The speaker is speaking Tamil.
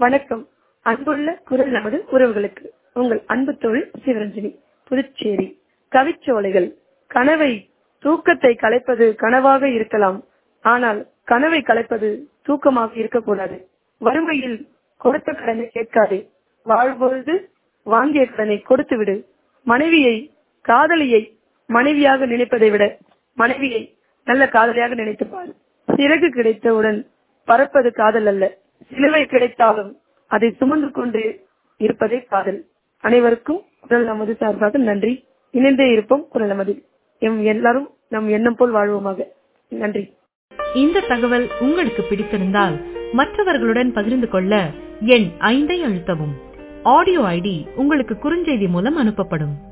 வணக்கம் அன்புள்ள குரல் நமது உறவுகளுக்கு உங்கள் அன்பு தொழில் சிவரஞ்சனி புதுச்சேரி கவிச்சோலைகள் கனவை தூக்கத்தை கலைப்பது கனவாக இருக்கலாம் ஆனால் கனவை கலைப்பது தூக்கமாக இருக்கக்கூடாது வறுமையில் கொடுத்த கடனை கேட்காதே வாழ்பொழுது வாங்கிய கடனை கொடுத்து விடு மனைவியை காதலியை மனைவியாக நினைப்பதை விட மனைவியை நல்ல காதலியாக நினைத்துப்பார் சிறகு கிடைத்தவுடன் பறப்பது காதல் அல்ல சிலுவை கிடைத்தாலும் அதை சுமந்து கொண்டு இருப்பதே காதல் அனைவருக்கும் குரல் நமது சார்பாக நன்றி இணைந்தே இருப்போம் குரல் நமது எம் எல்லாரும் நம் எண்ணம் போல் வாழ்வோமாக நன்றி இந்த தகவல் உங்களுக்கு பிடித்திருந்தால் மற்றவர்களுடன் பகிர்ந்து கொள்ள எண் ஐந்தை அழுத்தவும் ஆடியோ ஐடி உங்களுக்கு குறுஞ்செய்தி மூலம் அனுப்பப்படும்